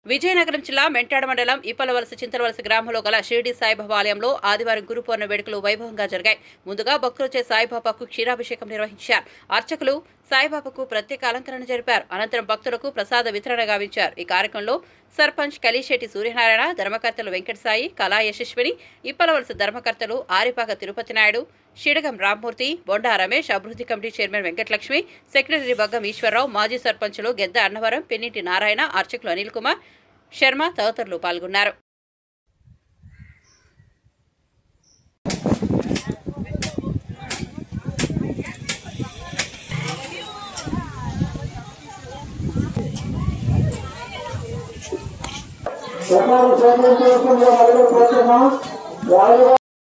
విజయనగరం జిల్లా మెంటాడ మండలం ఇప్పలవలస చింతలవలస గ్రామంలో గల షిరిడి సాయిబాబా ఆలయంలో ఆదివారం గురు పౌర్ణమి వేడుకలు వైభవంగా జరిగాయి ముందుగా భక్తులచే సాయిబాబాకు క్షీరాభిషేకం నిర్వహించారు అర్చకులు సాయిబాబాకు ప్రత్యేక అలంకరణ జరిపారు అనంతరం భక్తులకు ప్రసాద వితరణ గావించారు ఈ కార్యక్రమంలో సర్పంచ్ కలిశెట్టి సూర్యనారాయణ ధర్మకర్తలు వెంకట సాయి కళా యశస్విని ఇప్పలవలస ధర్మకర్తలు ఆరిపాక తిరుపతి నాయుడు షిడగం రామ్మూర్తి బొండా రమేష్ అభివృద్ధి committee chairman Venkatalakshmi secretary Baggam Eswararao మాజీ సర్పంచులు గెద్ద అన్నవరం పిన్నిటి నారాయణ అర్చకులు అనిల్ కుమార్ శర్మ తదితరులు పాల్గొన్నారు ఒకరు స్వామి చేసుకుని మొదలు పోతున్నాం వాళ్ళు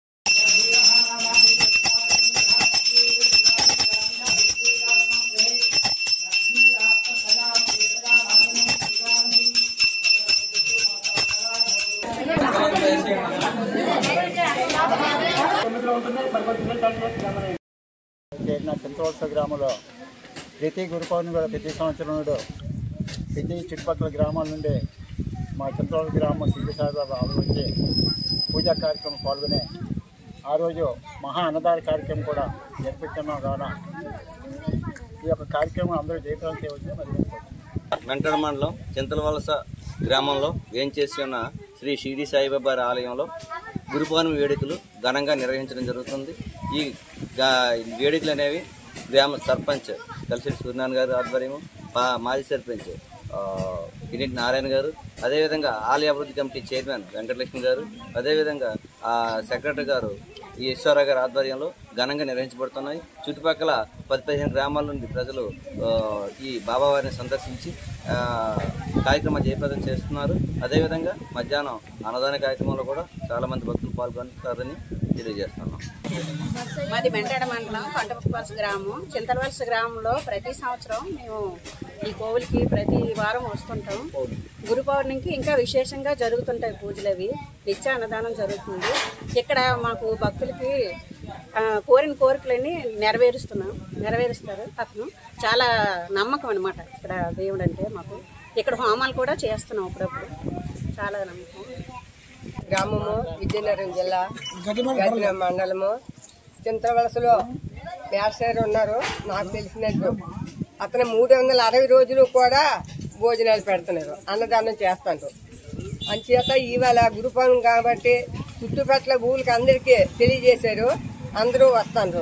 చేరిన చింతవలస గ్రామంలో ప్రతి గురు పౌర్ణమి కూడా ప్రతి సంవత్సరం నాడు ప్రతి చుట్టుపక్కల గ్రామాల నుండి మా చింతవలస గ్రామం శ్రీ సాయిబాబా ఆలోచించి పూజా కార్యక్రమం పాల్గొనే ఆ రోజు మహా అన్నదాన కార్యక్రమం కూడా జరిపిస్తున్నాం కావున ఈ యొక్క కార్యక్రమం అందరూ జయప్రదం చేయవచ్చు మరి వెంకట మండలం చింతలవలస గ్రామంలో వేంచేసి ఉన్న శ్రీ షిరిడి సాయిబాబా ఆలయంలో గురు పౌర్ణమి వేడుకలు ఘనంగా నిర్వహించడం జరుగుతుంది ఈ గా- వేడుకలు అనేవి గ్రామ సర్పంచ్ కలిసి సూర్యనారాయణ గారు ఆధ్వర్యం పా- మాజీ సర్పంచ్ ఆ, కిరీటి నారాయణ గారు అదేవిధంగా ఆలయ అభివృద్ధి కమిటీ చైర్మన్ వెంకటలక్ష్మి గారు అదేవిధంగా ఆ సెక్రటరీ గారు ఈ ఈశ్వరరావు గారి ఆధ్వర్యంలో ఘనంగా నిర్వహించబడుతున్నాయి చుట్టుపక్కల పది పదిహేను గ్రామాల నుండి ప్రజలు ఆ, ఈ బాబావారిని సందర్శించి ఆ, కార్యక్రమం జయప్రదం చేస్తున్నారు అదేవిధంగా మధ్యాహ్నం అన్నదాన కార్యక్రమంలో కూడా చాలా మంది భక్తులు పాల్గొంటారని తెలియజేస్తున్నాం మాది మెంటాడ మండలం పంటవలస గ్రామం చింతలవలస గ్రామంలో ప్రతి సంవత్సరం మేము ఈ కోవిలికి ప్రతి వారం వస్తుంటాం గురు పౌర్ణమికి ఇంకా విశేషంగా జరుగుతుంటాయి పూజలు అవి నిత్య అన్నదానం జరుగుతుంది ఇక్కడ మాకు భక్తులకి ఆ, కోరిన కోరికలన్నీ నెరవేరుస్తున్నాం నెరవేరుస్తారు అతను చాలా నమ్మకం అనమాట ఇక్కడ దేవుడు అంటే మాకు ఇక్కడ హోమాలు కూడా చేస్తున్నాం అప్పుడప్పుడు చాలా నమ్మకం గ్రామము విజయనగరం జిల్లా గదిన మండలము చింతవలసలో వ్యాసారు ఉన్నారు నాకు తెలిసినట్టు అతను మూడు వందల అరవై రోజులు కూడా భోజనాలు పెడుతున్నారు అన్నదానం చేస్తాను అంచేత ఇవాళ గురుపౌర్ణమి కాబట్టి చుట్టుపక్కల ఊళ్ళకి అందరికీ తెలియజేశారు అందరూ వస్తాను